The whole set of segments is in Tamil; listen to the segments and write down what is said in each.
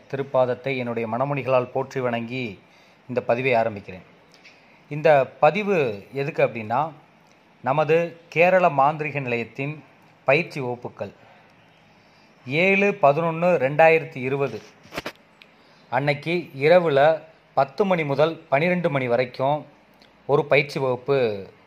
திருப்பாதத்தை என்னுடைய மனமுனிகளால் போற்றி வணங்கி இந்த பதிவை ஆரம்பிக்கிறேன் இந்த பதிவு எதுக்கு அப்படின்னா நமது கேரள மாந்திரிக நிலையத்தின் பயிற்சி வகுப்புகள் ஏழு பதினொன்று ரெண்டாயிரத்தி இருபது அன்னைக்கு இரவில் பத்து மணி முதல் பன்னிரெண்டு மணி வரைக்கும் ஒரு பயிற்சி வகுப்பு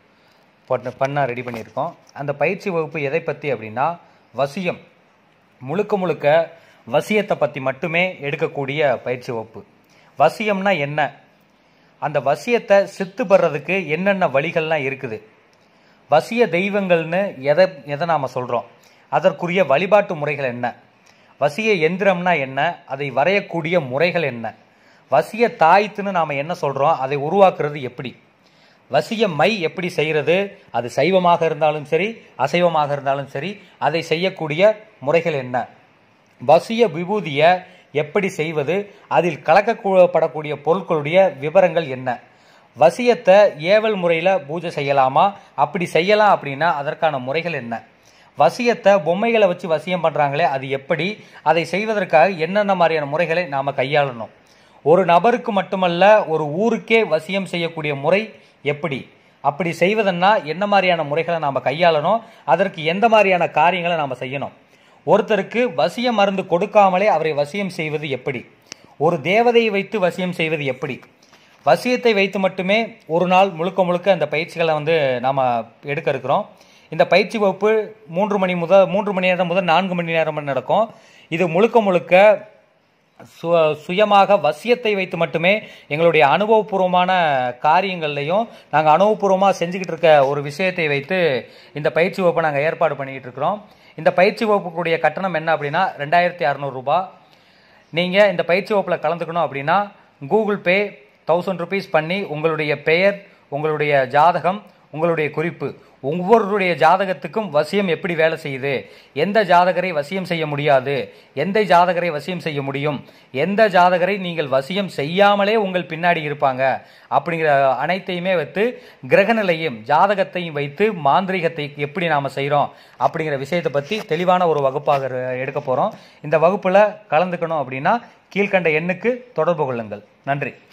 பண்ண பண்ண ரெடி பண்ணியிருக்கோம் அந்த பயிற்சி வகுப்பு எதை பற்றி அப்படின்னா வசியம் முழுக்க முழுக்க வசியத்தை பற்றி மட்டுமே எடுக்கக்கூடிய பயிற்சி வகுப்பு வசியம்னா என்ன அந்த வசியத்தை சித்து பெறதுக்கு என்னென்ன வழிகள்லாம் இருக்குது வசிய தெய்வங்கள்னு எதை எதை நாம் சொல்கிறோம் அதற்குரிய வழிபாட்டு முறைகள் என்ன வசிய எந்திரம்னா என்ன அதை வரையக்கூடிய முறைகள் என்ன வசிய தாய்த்துன்னு நாம் என்ன சொல்கிறோம் அதை உருவாக்குறது எப்படி வசிய மை எப்படி செய்கிறது அது சைவமாக இருந்தாலும் சரி அசைவமாக இருந்தாலும் சரி அதை செய்யக்கூடிய முறைகள் என்ன வசிய விபூதியை எப்படி செய்வது அதில் கலக்கப்படக்கூடிய பொருட்களுடைய விவரங்கள் என்ன வசியத்தை ஏவல் முறையில் பூஜை செய்யலாமா அப்படி செய்யலாம் அப்படின்னா அதற்கான முறைகள் என்ன வசியத்தை பொம்மைகளை வச்சு வசியம் பண்ணுறாங்களே அது எப்படி அதை செய்வதற்காக என்னென்ன மாதிரியான முறைகளை நாம் கையாளணும் ஒரு நபருக்கு மட்டுமல்ல ஒரு ஊருக்கே வசியம் செய்யக்கூடிய முறை எப்படி அப்படி செய்வதன்னா என்ன மாதிரியான முறைகளை நாம் கையாளணும் அதற்கு எந்த மாதிரியான காரியங்களை நாம் செய்யணும் ஒருத்தருக்கு வசிய மருந்து கொடுக்காமலே அவரை வசியம் செய்வது எப்படி ஒரு தேவதையை வைத்து வசியம் செய்வது எப்படி வசியத்தை வைத்து மட்டுமே ஒரு நாள் முழுக்க முழுக்க அந்த பயிற்சிகளை வந்து நாம் எடுக்க இருக்கிறோம் இந்த பயிற்சி வகுப்பு மூன்று மணி முதல் மூன்று மணி நேரம் முதல் நான்கு மணி நேரம் நடக்கும் இது முழுக்க முழுக்க சு சுயமாக வசியத்தை வைத்து மட்டுமே எங்களுடைய அனுபவபூர்வமான காரியங்கள்லையும் நாங்கள் அனுபவபூர்வமாக செஞ்சுக்கிட்டு இருக்க ஒரு விஷயத்தை வைத்து இந்த பயிற்சி வகுப்பை நாங்கள் ஏற்பாடு பண்ணிக்கிட்டு இருக்கிறோம் இந்த பயிற்சி வகுப்புக்குடைய கட்டணம் என்ன அப்படின்னா ரெண்டாயிரத்தி அறநூறுபா நீங்கள் இந்த பயிற்சி வகுப்பில் கலந்துக்கணும் அப்படின்னா கூகுள் பே தௌசண்ட் ருபீஸ் பண்ணி உங்களுடைய பெயர் உங்களுடைய ஜாதகம் உங்களுடைய குறிப்பு ஒவ்வொருடைய ஜாதகத்துக்கும் வசியம் எப்படி வேலை செய்யுது எந்த ஜாதகரை வசியம் செய்ய முடியாது எந்த ஜாதகரை வசியம் செய்ய முடியும் எந்த ஜாதகரை நீங்கள் வசியம் செய்யாமலே உங்கள் பின்னாடி இருப்பாங்க அப்படிங்கிற அனைத்தையுமே வைத்து கிரகநிலையும் ஜாதகத்தையும் வைத்து மாந்திரிகத்தை எப்படி நாம் செய்கிறோம் அப்படிங்கிற விஷயத்தை பற்றி தெளிவான ஒரு வகுப்பாக எடுக்க போகிறோம் இந்த வகுப்பில் கலந்துக்கணும் அப்படின்னா கீழ்கண்ட எண்ணுக்கு தொடர்பு கொள்ளுங்கள் நன்றி